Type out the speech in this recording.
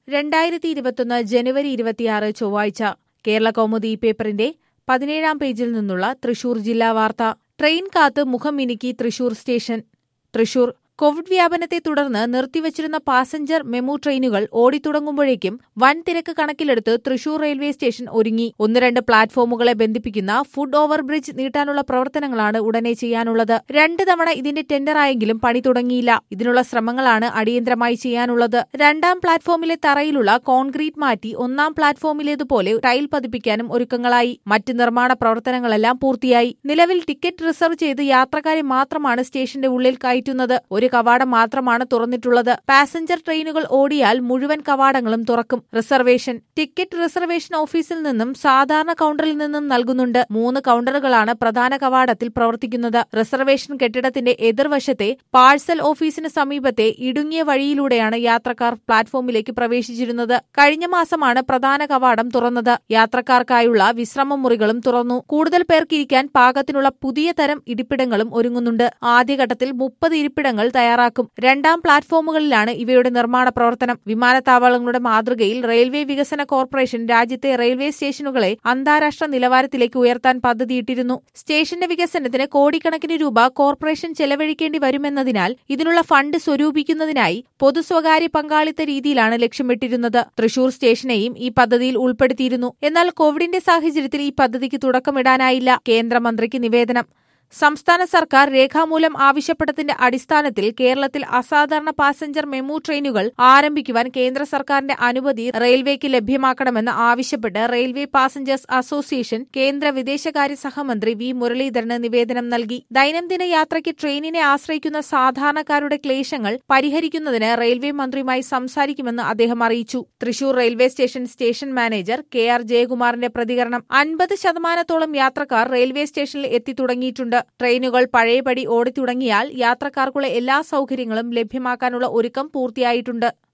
രണ്ടായിരത്തി ഇരുപത്തൊന്ന് ജനുവരി ഇരുപത്തിയാറ് ചൊവ്വാഴ്ച കേരള കൗമുദി പേപ്പറിന്റെ പതിനേഴാം പേജിൽ നിന്നുള്ള തൃശൂർ ജില്ലാ വാർത്ത ട്രെയിൻ കാത്ത് മുഖം മിനുക്കി തൃശൂർ സ്റ്റേഷൻ തൃശൂർ കോവിഡ് വ്യാപനത്തെ തുടർന്ന് നിർത്തിവച്ചിരുന്ന പാസഞ്ചർ മെമു ട്രെയിനുകൾ ഓടിത്തുടങ്ങുമ്പോഴേക്കും വൻ തിരക്ക് കണക്കിലെടുത്ത് തൃശൂർ റെയിൽവേ സ്റ്റേഷൻ ഒരുങ്ങി ഒന്ന് രണ്ട് പ്ലാറ്റ്ഫോമുകളെ ബന്ധിപ്പിക്കുന്ന ഫുഡ് ഓവർ ബ്രിഡ്ജ് നീട്ടാനുള്ള പ്രവർത്തനങ്ങളാണ് ഉടനെ ചെയ്യാനുള്ളത് രണ്ട് തവണ ഇതിന്റെ ടെൻഡറായെങ്കിലും പണി തുടങ്ങിയില്ല ഇതിനുള്ള ശ്രമങ്ങളാണ് അടിയന്തരമായി ചെയ്യാനുള്ളത് രണ്ടാം പ്ലാറ്റ്ഫോമിലെ തറയിലുള്ള കോൺക്രീറ്റ് മാറ്റി ഒന്നാം പ്ലാറ്റ്ഫോമിലേതുപോലെ ടൈൽ പതിപ്പിക്കാനും ഒരുക്കങ്ങളായി മറ്റ് നിർമ്മാണ പ്രവർത്തനങ്ങളെല്ലാം പൂർത്തിയായി നിലവിൽ ടിക്കറ്റ് റിസർവ് ചെയ്ത് യാത്രക്കാരെ മാത്രമാണ് സ്റ്റേഷന്റെ ഉള്ളിൽ കയറ്റുന്നത് ഒരു കവാടം മാത്രമാണ് തുറന്നിട്ടുള്ളത് പാസഞ്ചർ ട്രെയിനുകൾ ഓടിയാൽ മുഴുവൻ കവാടങ്ങളും തുറക്കും റിസർവേഷൻ ടിക്കറ്റ് റിസർവേഷൻ ഓഫീസിൽ നിന്നും സാധാരണ കൌണ്ടറിൽ നിന്നും നൽകുന്നുണ്ട് മൂന്ന് കൌണ്ടറുകളാണ് പ്രധാന കവാടത്തിൽ പ്രവർത്തിക്കുന്നത് റിസർവേഷൻ കെട്ടിടത്തിന്റെ എതിർവശത്തെ പാഴ്സൽ ഓഫീസിന് സമീപത്തെ ഇടുങ്ങിയ വഴിയിലൂടെയാണ് യാത്രക്കാർ പ്ലാറ്റ്ഫോമിലേക്ക് പ്രവേശിച്ചിരുന്നത് കഴിഞ്ഞ മാസമാണ് പ്രധാന കവാടം തുറന്നത് യാത്രക്കാർക്കായുള്ള വിശ്രമ മുറികളും തുറന്നു കൂടുതൽ പേർക്ക് ഇരിക്കാൻ പാകത്തിനുള്ള പുതിയ തരം ഇരിപ്പിടങ്ങളും ഒരുങ്ങുന്നുണ്ട് ആദ്യഘട്ടത്തിൽ മുപ്പത് ഇരിപ്പിടങ്ങൾ തയ്യാറാക്കും രണ്ടാം പ്ലാറ്റ്ഫോമുകളിലാണ് ഇവയുടെ നിർമ്മാണ പ്രവർത്തനം വിമാനത്താവളങ്ങളുടെ മാതൃകയിൽ റെയിൽവേ വികസന കോർപ്പറേഷൻ രാജ്യത്തെ റെയിൽവേ സ്റ്റേഷനുകളെ അന്താരാഷ്ട്ര നിലവാരത്തിലേക്ക് ഉയർത്താൻ പദ്ധതിയിട്ടിരുന്നു സ്റ്റേഷന്റെ വികസനത്തിന് കോടിക്കണക്കിന് രൂപ കോർപ്പറേഷൻ ചെലവഴിക്കേണ്ടി വരുമെന്നതിനാൽ ഇതിനുള്ള ഫണ്ട് സ്വരൂപിക്കുന്നതിനായി പൊതു സ്വകാര്യ പങ്കാളിത്ത രീതിയിലാണ് ലക്ഷ്യമിട്ടിരുന്നത് തൃശൂർ സ്റ്റേഷനെയും ഈ പദ്ധതിയിൽ ഉൾപ്പെടുത്തിയിരുന്നു എന്നാൽ കോവിഡിന്റെ സാഹചര്യത്തിൽ ഈ പദ്ധതിക്ക് തുടക്കമിടാനായില്ല കേന്ദ്രമന്ത്രിക്ക് നിവേദനം സംസ്ഥാന സർക്കാർ രേഖാമൂലം ആവശ്യപ്പെട്ടതിന്റെ അടിസ്ഥാനത്തിൽ കേരളത്തിൽ അസാധാരണ പാസഞ്ചർ മെമു ട്രെയിനുകൾ ആരംഭിക്കുവാൻ കേന്ദ്ര സർക്കാരിന്റെ അനുമതി റെയിൽവേക്ക് ലഭ്യമാക്കണമെന്ന് ആവശ്യപ്പെട്ട് റെയിൽവേ പാസഞ്ചേഴ്സ് അസോസിയേഷൻ കേന്ദ്ര വിദേശകാര്യ സഹമന്ത്രി വി മുരളീധരന് നിവേദനം നൽകി ദൈനംദിന യാത്രയ്ക്ക് ട്രെയിനിനെ ആശ്രയിക്കുന്ന സാധാരണക്കാരുടെ ക്ലേശങ്ങൾ പരിഹരിക്കുന്നതിന് റെയിൽവേ മന്ത്രിയുമായി സംസാരിക്കുമെന്ന് അദ്ദേഹം അറിയിച്ചു Thrissur railway station station manager K R ജയകുമാറിന്റെ പ്രതികരണം അൻപത് ശതമാനത്തോളം യാത്രക്കാർ റെയിൽവേ സ്റ്റേഷനിൽ എത്തിത്തുടങ്ങിയിട്ടുണ്ട് ട്രെയിനുകൾ പഴയപടി ഓടിത്തുടങ്ങിയാൽ യാത്രക്കാർക്കുള്ള എല്ലാ സൗകര്യങ്ങളും ലഭ്യമാക്കാനുള്ള ഒരുക്കം പൂർത്തിയായിട്ടുണ്ട്